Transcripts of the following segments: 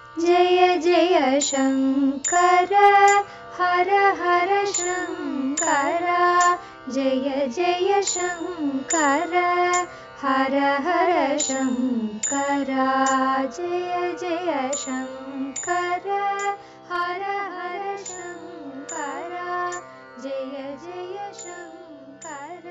जय जय शङ्कर हर हर शङ्कर जय जय शङ्कर हर हर शङ्कर जय जय शङ्कर हर हर शङ्कर जय जय शङ्कर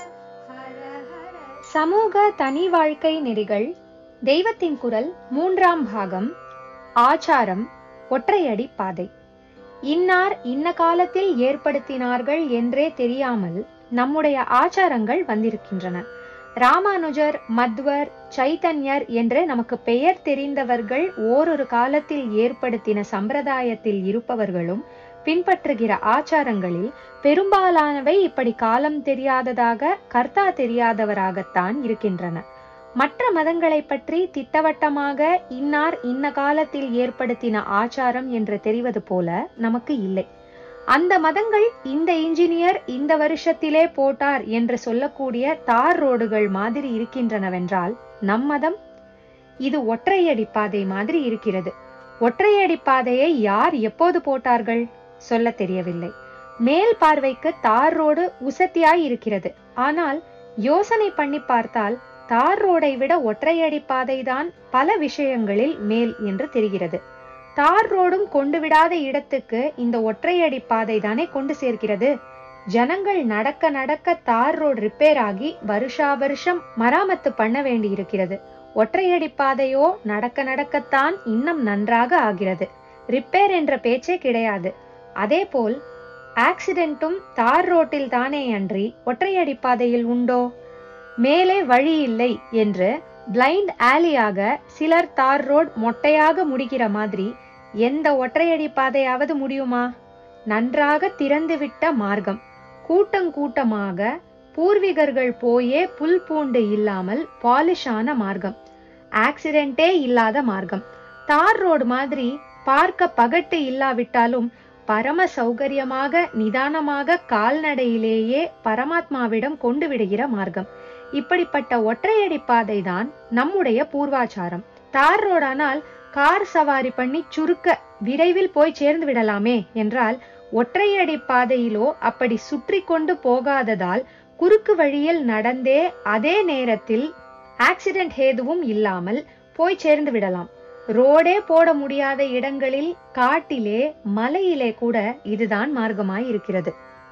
हर हर சமூக தனி வாழ்க்கை நெறிகள் தெய்வத்தின் குரல் மூன்றாம் பாகம் ஆச்சாரம் ஒற்றையடி பாதை இன்னார் இன்ன காலத்தில் ஏற்படுத்தினார்கள் என்றே தெரியாமல் நம்முடைய ஆச்சாரங்கள் வந்திருக்கின்றன ராமானுஜர் மத்வர் சைத்தன்யர் என்று நமக்கு பெயர் தெரிந்தவர்கள் ஓரொரு காலத்தில் ஏற்படுத்தின சம்பிரதாயத்தில் இருப்பவர்களும் பின்பற்றுகிற ஆச்சாரங்களில் பெரும்பாலானவை இப்படி காலம் தெரியாததாக கர்த்தா தெரியாதவராகத்தான் இருக்கின்றன மற்ற மதங்களை பற்றி திட்டவட்டமாக இன்னார் இன்ன காலத்தில் ஏற்படுத்தின ஆச்சாரம் என்று தெரிவது போல நமக்கு இல்லை அந்த மதங்கள் இந்த இன்ஜினியர் இந்த வருஷத்திலே போட்டார் என்று சொல்லக்கூடிய தார் ரோடுகள் மாதிரி இருக்கின்றனவென்றால் நம் மதம் இது ஒற்றையடி பாதை மாதிரி இருக்கிறது ஒற்றையடி பாதையை யார் எப்போது போட்டார்கள் சொல்ல தெரியவில்லை மேல் பார்வைக்கு தார் ரோடு உசத்தியாய் இருக்கிறது ஆனால் யோசனை பண்ணி பார்த்தால் தார் ரோடை விட ஒற்றையடி பாதைதான் பல விஷயங்களில் மேல் என்று தெரிகிறது தார் ரோடும் கொண்டு விடாத இடத்துக்கு இந்த ஒற்றையடி பாதை தானே கொண்டு சேர்க்கிறது ஜனங்கள் நடக்க நடக்க தார் ரோடு ரிப்பேர் ஆகி வருஷா வருஷம் மராமத்து பண்ண வேண்டி இருக்கிறது ஒற்றையடி பாதையோ நடக்க நடக்கத்தான் இன்னும் நன்றாக ஆகிறது ரிப்பேர் என்ற பேச்சே கிடையாது அதேபோல் ஆக்சிடென்ட்டும் தார் ரோட்டில் தானே அன்றி ஒற்றையடி பாதையில் உண்டோ மேலே வழி இல்லை என்று பிளைண்ட் ஆலியாக சிலர் தார் ரோட் மொட்டையாக முடிகிற மாதிரி எந்த ஒற்றையடி பாதையாவது முடியுமா நன்றாக திறந்துவிட்ட மார்க்கம் கூட்டங்கூட்டமாக பூர்வீகர்கள் போயே புல் பூண்டு இல்லாமல் பாலிஷான மார்க்கம் ஆக்சிடென்ட்டே இல்லாத மார்க்கம் தார் ரோடு மாதிரி பார்க்க பகட்டு இல்லாவிட்டாலும் பரம சௌகரியமாக நிதானமாக கால்நடையிலேயே பரமாத்மாவிடம் கொண்டு விடுகிற மார்க்கம் இப்படிப்பட்ட ஒற்றையடி பாதை தான் நம்முடைய பூர்வாச்சாரம் தார் ரோடானால் கார் சவாரி பண்ணி சுருக்க விரைவில் போய் சேர்ந்து விடலாமே என்றால் ஒற்றையடி பாதையிலோ அப்படி சுற்றி கொண்டு போகாததால் குறுக்கு வழியில் நடந்தே அதே நேரத்தில் ஆக்சிடென்ட் ஏதுவும் இல்லாமல் போய் சேர்ந்து விடலாம் ரோடே போட முடியாத இடங்களில் காட்டிலே மலையிலே கூட இதுதான் மார்க்கமாய் இருக்கிறது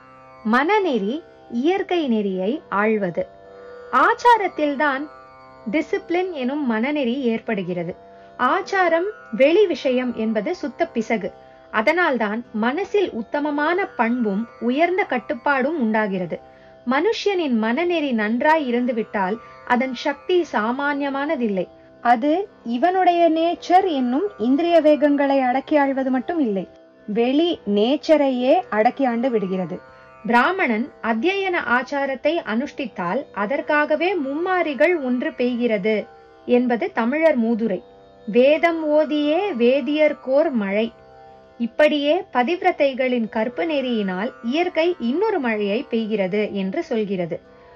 மனநெறி இயற்கை நெறியை ஆழ்வது ஆச்சாரத்தில்தான் டிசிப்ளின் எனும் மனநெறி ஏற்படுகிறது ஆச்சாரம் வெளி விஷயம் என்பது சுத்த பிசகு அதனால்தான் மனசில் உத்தமமான பண்பும் உயர்ந்த கட்டுப்பாடும் உண்டாகிறது மனுஷனின் மனநெறி நன்றாய் இருந்துவிட்டால் அதன் சக்தி சாமானியமானதில்லை அது இவனுடைய நேச்சர் என்னும் இந்திரிய வேகங்களை அடக்கி ஆழ்வது மட்டும் இல்லை வெளி நேச்சரையே அடக்கி ஆண்டு விடுகிறது பிராமணன் அத்தியன ஆச்சாரத்தை அனுஷ்டித்தால் அதற்காகவே மும்மாரிகள் ஒன்று பெய்கிறது என்பது தமிழர் மூதுரை வேதம் ஓதியே வேதியர்கோர் மழை இப்படியே பதிவிரதைகளின் கற்பு நெறியினால் இயற்கை இன்னொரு மழையை பெய்கிறது என்று சொல்கிறது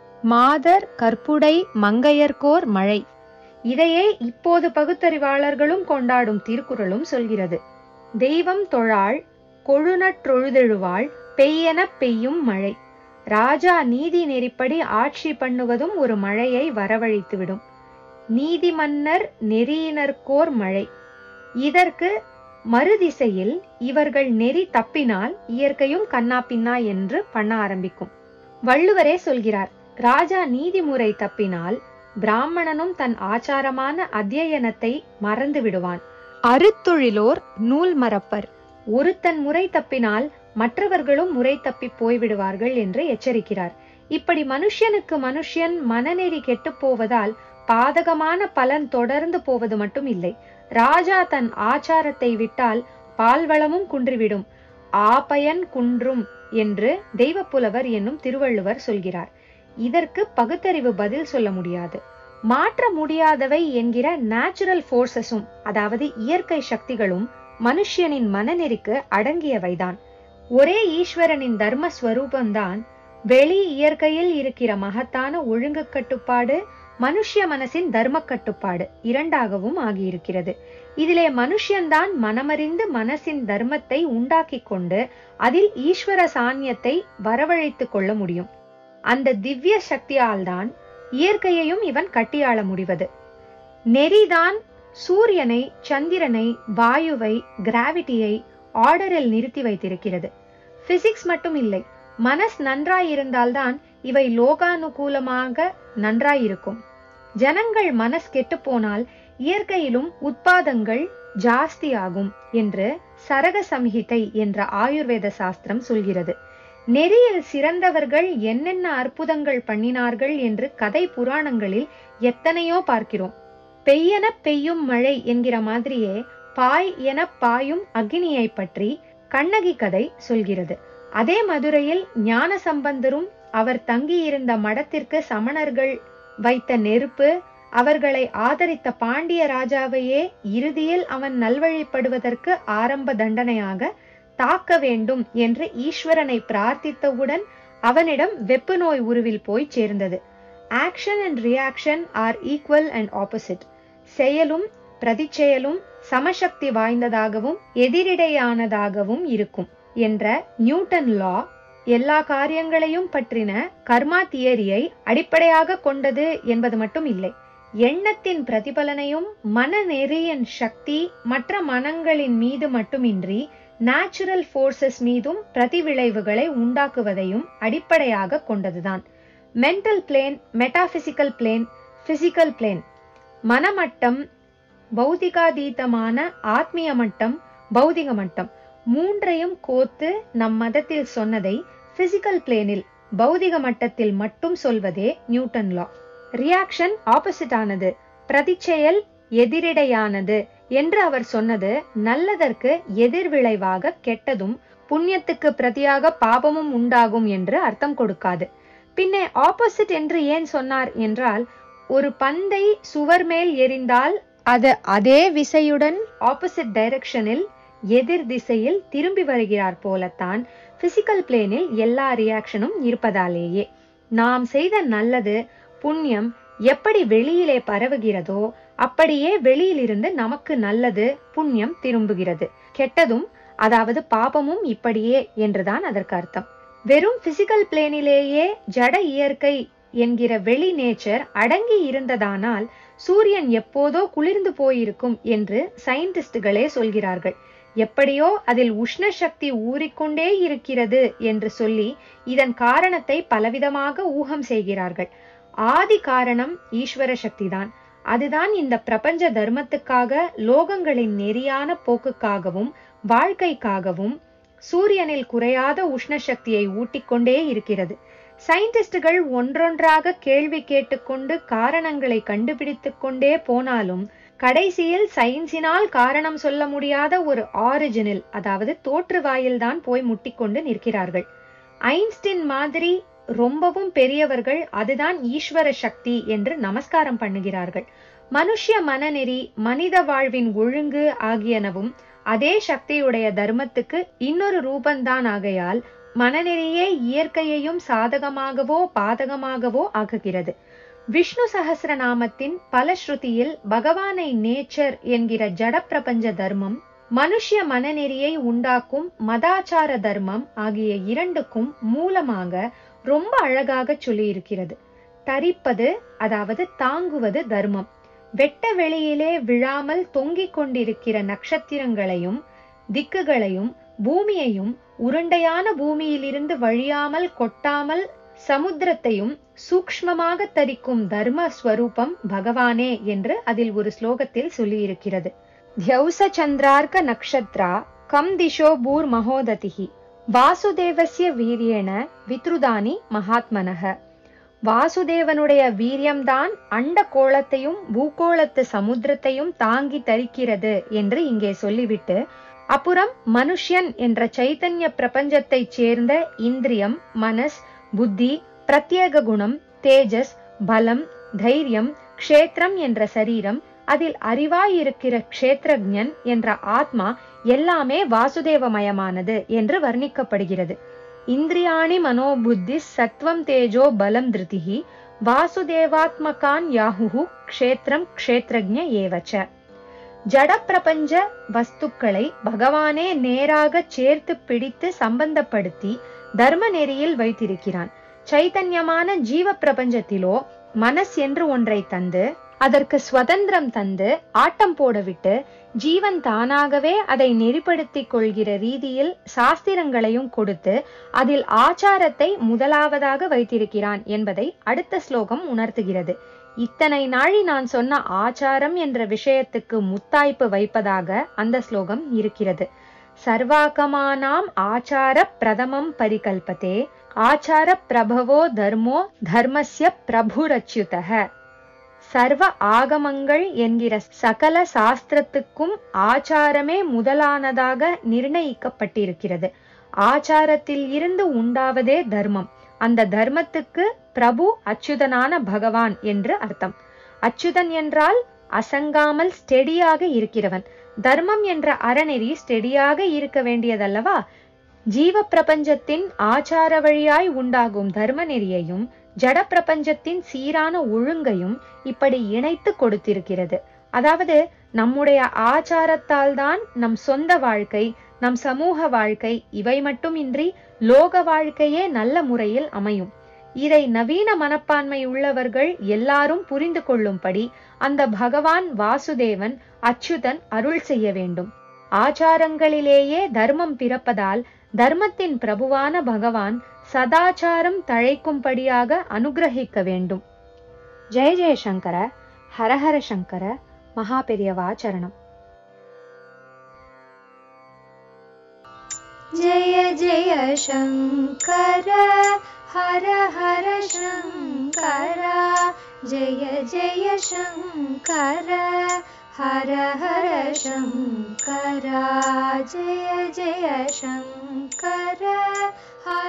மாதர் கற்புடை மங்கையர்கோர் மழை இதையே இப்போது பகுத்தறிவாளர்களும் கொண்டாடும் திருக்குறளும் சொல்கிறது தெய்வம் தொழாள் கொழுநற்றொழுதெழுவாள் பெய்யென பெய்யும் மழை ராஜா நீதி நெறிப்படி ஆட்சி பண்ணுவதும் ஒரு மழையை வரவழைத்துவிடும் நீதி மன்னர் நெறியினர்கோர் மழை இதற்கு மறுதிசையில் இவர்கள் நெறி தப்பினால் இயற்கையும் கண்ணாப்பின்னா என்று பண்ண ஆரம்பிக்கும் வள்ளுவரே சொல்கிறார் ராஜா நீதிமுறை தப்பினால் பிராமணனும் தன் ஆச்சாரமான அத்தியனத்தை மறந்து விடுவான் அருத்தொழிலோர் நூல் மறப்பர் ஒருத்தன் முறை தப்பினால் மற்றவர்களும் முறை தப்பி போய்விடுவார்கள் என்று எச்சரிக்கிறார் இப்படி மனுஷனுக்கு மனுஷன் மனநெறி கெட்டுப் போவதால் பாதகமான பலன் தொடர்ந்து போவது மட்டும் இல்லை ராஜா தன் ஆச்சாரத்தை விட்டால் பால்வளமும் குன்றிவிடும் ஆபயன் குன்றும் என்று தெய்வப்புலவர் என்னும் திருவள்ளுவர் சொல்கிறார் இதற்கு பகுத்தறிவு பதில் சொல்ல முடியாது மாற்ற முடியாதவை என்கிற நேச்சுரல் ஃபோர்ஸஸும் அதாவது இயற்கை சக்திகளும் மனுஷனின் மனநெறிக்கு அடங்கியவைதான் ஒரே ஈஸ்வரனின் தர்ம ஸ்வரூபம்தான் வெளி இயற்கையில் இருக்கிற மகத்தான ஒழுங்கு கட்டுப்பாடு மனுஷ்ய மனசின் தர்ம கட்டுப்பாடு இரண்டாகவும் ஆகியிருக்கிறது இதிலே மனுஷன்தான் மனமறிந்து மனசின் தர்மத்தை உண்டாக்கிக் கொண்டு அதில் ஈஸ்வர சாநியத்தை வரவழைத்துக் கொள்ள முடியும் அந்த திவ்ய சக்தியால் தான் இயற்கையையும் இவன் கட்டியாள முடிவது நெறிதான் சூரியனை சந்திரனை வாயுவை கிராவிட்டியை ஆர்டரில் நிறுத்தி வைத்திருக்கிறது பிசிக்ஸ் மட்டும் இல்லை மனஸ் நன்றாயிருந்தால்தான் இவை லோகானுகூலமாக நன்றாயிருக்கும் ஜனங்கள் மனஸ் கெட்டு போனால் இயற்கையிலும் உட்பாதங்கள் ஜாஸ்தியாகும் என்று சரக சம்ஹிதை என்ற ஆயுர்வேத சாஸ்திரம் சொல்கிறது நெறியில் சிறந்தவர்கள் என்னென்ன அற்புதங்கள் பண்ணினார்கள் என்று கதை புராணங்களில் எத்தனையோ பார்க்கிறோம் பெய்யென பெய்யும் மழை என்கிற மாதிரியே பாய் என பாயும் அக்னியை பற்றி கண்ணகி கதை சொல்கிறது அதே மதுரையில் ஞான சம்பந்தரும் அவர் தங்கியிருந்த மடத்திற்கு சமணர்கள் வைத்த நெருப்பு அவர்களை ஆதரித்த பாண்டிய ராஜாவையே இறுதியில் அவன் நல்வழிப்படுவதற்கு ஆரம்ப தண்டனையாக தாக்க வேண்டும் என்று ஈஸ்வரனை பிரார்த்தித்தவுடன் அவனிடம் வெப்பு நோய் உருவில் போய் சேர்ந்தது action and reaction are equal and opposite செயலும் பிரதிச்செயலும் சமசக்தி வாய்ந்ததாகவும் எதிரிடையானதாகவும் இருக்கும் என்ற நியூட்டன் லா எல்லா காரியங்களையும் பற்றின கர்மா தியரியை அடிப்படையாக கொண்டது என்பது மட்டும் இல்லை எண்ணத்தின் பிரதிபலனையும் மனநெறியின் சக்தி மற்ற மனங்களின் மீது மட்டுமின்றி நேச்சுரல் ஃபோர்ஸஸ் மீதும் பிரதிவிளைவுகளை உண்டாக்குவதையும் அடிப்படையாக கொண்டதுதான் mental plane metaphysical plane physical plane மனமட்டம் பௌதிகாதீதமான ஆத்மீய மட்டம் பௌதிக மட்டம் மூன்றையும் கோத்து நம் மதத்தில் சொன்னதை பிசிக்கல் பிளேனில் பௌதிக மட்டத்தில் மட்டும் சொல்வதே நியூட்டன் லா ரியாக்ஷன் ஆப்போசிட் ஆனது பிரதிச்செயல் எதிரிடையானது என்று அவர் சொன்னது நல்லதற்கு எதிர்விளைவாக கெட்டதும் புண்ணியத்துக்கு பிரதியாக பாபமும் உண்டாகும் என்று அர்த்தம் கொடுக்காது பின்னே ஆப்போசிட் என்று ஏன் சொன்னார் என்றால் ஒரு பந்தை சுவர் மேல் எறிந்தால் அது அதே விசையுடன் ஆப்போசிட் டைரக்ஷனில் எதிர் திசையில் திரும்பி வருகிறார் போலத்தான் பிசிக்கல் பிளேனில் எல்லா ரியாக்ஷனும் இருப்பதாலேயே நாம் செய்த நல்லது புண்ணியம் எப்படி வெளியிலே பரவுகிறதோ அப்படியே வெளியிலிருந்து நமக்கு நல்லது புண்ணியம் திரும்புகிறது கெட்டதும் அதாவது பாபமும் இப்படியே என்றுதான் அதற்கு அர்த்தம் வெறும் பிசிக்கல் பிளேனிலேயே ஜட இயற்கை என்கிற வெளி நேச்சர் அடங்கி இருந்ததானால் சூரியன் எப்போதோ குளிர்ந்து போயிருக்கும் என்று சயின்டிஸ்டுகளே சொல்கிறார்கள் எப்படியோ அதில் உஷ்ண சக்தி ஊறிக்கொண்டே இருக்கிறது என்று சொல்லி இதன் காரணத்தை பலவிதமாக ஊகம் செய்கிறார்கள் ஆதி காரணம் ஈஸ்வர சக்திதான் அதுதான் இந்த பிரபஞ்ச தர்மத்துக்காக லோகங்களின் நெறியான போக்குக்காகவும் வாழ்க்கைக்காகவும் சூரியனில் குறையாத உஷ்ண சக்தியை ஊட்டிக்கொண்டே இருக்கிறது சயின்டிஸ்டுகள் ஒன்றொன்றாக கேள்வி கேட்டுக்கொண்டு காரணங்களை கண்டுபிடித்துக் கொண்டே போனாலும் கடைசியில் சயின்ஸினால் காரணம் சொல்ல முடியாத ஒரு ஆரிஜினில் அதாவது தோற்றுவாயில்தான் போய் முட்டிக்கொண்டு நிற்கிறார்கள் ஐன்ஸ்டின் மாதிரி ரொம்பவும் பெரியவர்கள் அதுதான் ஈஸ்வர சக்தி என்று நமஸ்காரம் பண்ணுகிறார்கள் மனுஷ்ய மனநெறி மனித வாழ்வின் ஒழுங்கு ஆகியனவும் அதே சக்தியுடைய தர்மத்துக்கு இன்னொரு ரூபந்தான் ஆகையால் மனநெறியே இயற்கையையும் சாதகமாகவோ பாதகமாகவோ ஆக்குகிறது விஷ்ணு சகசிரநாமத்தின் பலஸ்ருதியில் பகவானை நேச்சர் என்கிற ஜட பிரபஞ்ச தர்மம் மனுஷ்ய மனநெறியை உண்டாக்கும் மதாச்சார தர்மம் ஆகிய இரண்டுக்கும் மூலமாக ரொம்ப அழகாக சொல்லியிருக்கிறது தரிப்பது அதாவது தாங்குவது தர்மம் வெட்ட வெளியிலே விழாமல் தொங்கிக் கொண்டிருக்கிற நட்சத்திரங்களையும் திக்குகளையும் பூமியையும் உருண்டையான பூமியிலிருந்து வழியாமல் கொட்டாமல் சமுத்திரத்தையும் சூக்ஷ்மமாக தரிக்கும் தர்ம ஸ்வரூபம் பகவானே என்று அதில் ஒரு ஸ்லோகத்தில் சொல்லியிருக்கிறது தியௌச சந்திரார்க்க நக்ஷத்ரா கம் திஷோ பூர் மகோததிஹி வாசுதேவசிய வீரியேன வித்ருதானி மகாத்மனக வாசுதேவனுடைய வீரியம்தான் அண்ட கோளத்தையும் பூகோளத்து சமுத்திரத்தையும் தாங்கி தரிக்கிறது என்று இங்கே சொல்லிவிட்டு அப்புறம் மனுஷ்யன் என்ற சைத்தன்ய பிரபஞ்சத்தைச் சேர்ந்த இந்திரியம் மனஸ் புத்தி பிரத்யேக குணம் தேஜஸ் பலம் தைரியம் க்ஷேத்திரம் என்ற சரீரம் அதில் அறிவாயிருக்கிற க்ஷேத்ரஜன் என்ற ஆத்மா எல்லாமே வாசுதேவமயமானது என்று வர்ணிக்கப்படுகிறது இந்திரியாணி மனோபுத்தி சத்வம் தேஜோ பலம் திருதிஹி வாசுதேவாத்மகான் யாஹுஹு க்ஷேத்திரம் க்ஷேத்ரஜ்ஞ ஏவச்ச ஜட பிரபஞ்ச வஸ்துக்களை பகவானே நேராக சேர்த்து பிடித்து சம்பந்தப்படுத்தி தர்ம நெறியில் வைத்திருக்கிறான் சைத்தன்யமான ஜீவ பிரபஞ்சத்திலோ மனஸ் என்று ஒன்றை தந்து அதற்கு சுதந்திரம் தந்து ஆட்டம் போடவிட்டு ஜீவன் தானாகவே அதை நெறிப்படுத்திக் கொள்கிற ரீதியில் சாஸ்திரங்களையும் கொடுத்து அதில் ஆச்சாரத்தை முதலாவதாக வைத்திருக்கிறான் என்பதை அடுத்த ஸ்லோகம் உணர்த்துகிறது இத்தனை நாழி நான் சொன்ன ஆச்சாரம் என்ற விஷயத்துக்கு முத்தாய்ப்பு வைப்பதாக அந்த ஸ்லோகம் இருக்கிறது சர்வாகமானாம் ஆச்சார பிரதமம் பரிகல்பதே ஆச்சார பிரபவோ தர்மோ தர்மஸ்ய பிரபுரச்சுதக சர்வ ஆகமங்கள் என்கிற சகல சாஸ்திரத்துக்கும் ஆச்சாரமே முதலானதாக நிர்ணயிக்கப்பட்டிருக்கிறது ஆச்சாரத்தில் இருந்து உண்டாவதே தர்மம் அந்த தர்மத்துக்கு பிரபு அச்சுதனான பகவான் என்று அர்த்தம் அச்சுதன் என்றால் அசங்காமல் ஸ்டெடியாக இருக்கிறவன் தர்மம் என்ற அறநெறி ஸ்டெடியாக இருக்க வேண்டியதல்லவா ஜீவ பிரபஞ்சத்தின் ஆச்சார வழியாய் உண்டாகும் தர்ம நெறியையும் ஜட பிரபஞ்சத்தின் சீரான ஒழுங்கையும் இப்படி இணைத்து கொடுத்திருக்கிறது அதாவது நம்முடைய ஆச்சாரத்தால் தான் நம் சொந்த வாழ்க்கை நம் சமூக வாழ்க்கை இவை மட்டுமின்றி லோக வாழ்க்கையே நல்ல முறையில் அமையும் இதை நவீன மனப்பான்மை உள்ளவர்கள் எல்லாரும் புரிந்து கொள்ளும்படி அந்த பகவான் வாசுதேவன் அச்சுதன் அருள் செய்ய வேண்டும் ஆச்சாரங்களிலேயே தர்மம் பிறப்பதால் தர்மத்தின் பிரபுவான பகவான் சதாச்சாரம் தழைக்கும்படியாக அனுகிரகிக்க வேண்டும் ஜெய ஜெயசங்கர ஹரஹர சங்கர மகா பெரியவா சரணம் जय जय शङ्कर हर हर शङ्कर जय जय शङ्कर हर हर शङ्कर जय जय शङ्कर हर